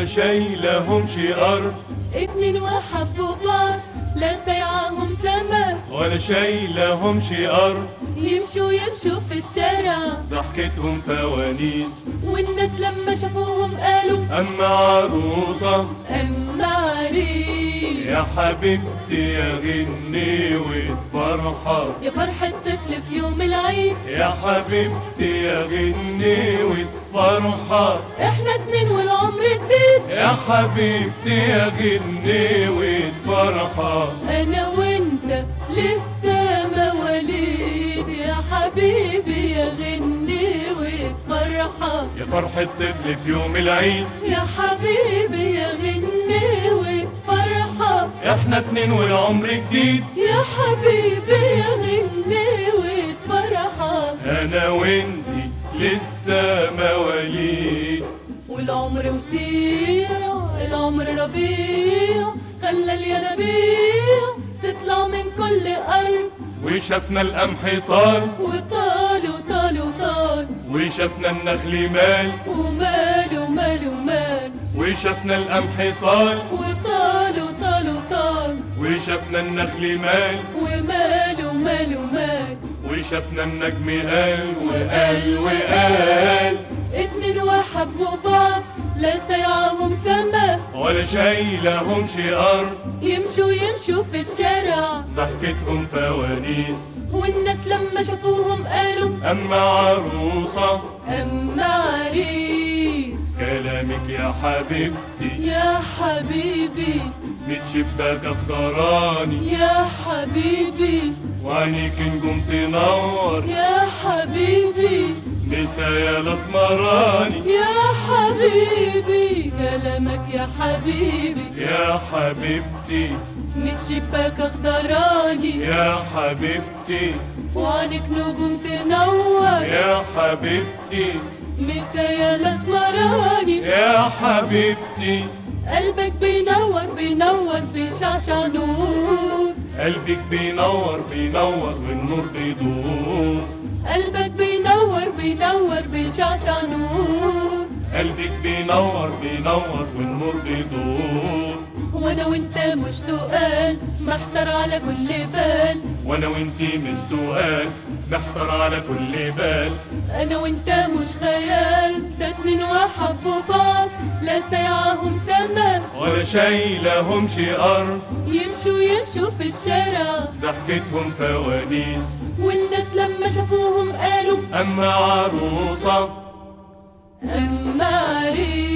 ولا شايلهم شي أرض اتنين وحبوا بعض لا سيعهم سما ولا شايلهم شي أرض يمشوا يمشوا في الشارع ضحكتهم فوانيس والناس لما شافوهم قالوا أما عروسة أما عريس يا حبيبتي يا غنيوة فرحة يا فرحة طفل في يوم العيد يا حبيبتي يا غنيوة فرحة احنا اتنين والعمر جديد يا حبيبتي يا غنيوة فرحة انا وانت لسه مواليد يا حبيبي يا غني وفرحة يا فرحة طفل في يوم العيد يا حبيبي يا غني وفرحة احنا اتنين والعمر جديد يا حبيبي يا غني وفرحة انا وانتي لسه مواليد والعمر وسيع العمر ربيع خلى الينابيع تطلع من كل أرض وشفنا القمح طال وطال وطال وطال وشفنا النخل مال ومال ومال ومال وشفنا القمح طال وطال وطال وطال وشفنا النخل مال ومال ومال ومال وشفنا النجم قال وقال وقال اتنين وحبوا بعض لا سيعهم سما ولا شايلهم شي أرض يمشوا يمشوا في الشارع ضحكتهم فوانيس والناس لما شافوهم قالوا أما عروسة أما عريس كلامك يا حبيبتي يا حبيبي من شباك اختاراني يا حبيبي وعينيك نجوم تنور يا حبيبي نسايا الاسمراني يا حبيبي كلامك يا حبيبي يا حبيبتي متشبك اخضراني يا حبيبتي وعنك نجوم تنور يا حبيبتي مسايا الاسمراني يا حبيبتي قلبك بينور بينور بيشعشع نور قلبك بينور بينور والنور بيدور قلبك بينور بينور بيشعشع نور قلبك بينور بينور والنور بيدور وانا وانت مش سؤال محتار على كل بال وانا وانتي مش سؤال محتار على كل بال انا وانت مش خيال ده اتنين وحبوا بعض لا سيعهم سما ولا شايلهم شي ارض يمشوا يمشوا في الشارع ضحكتهم فوانيس والناس لما شافوهم قالوا اما عروسه اما عريس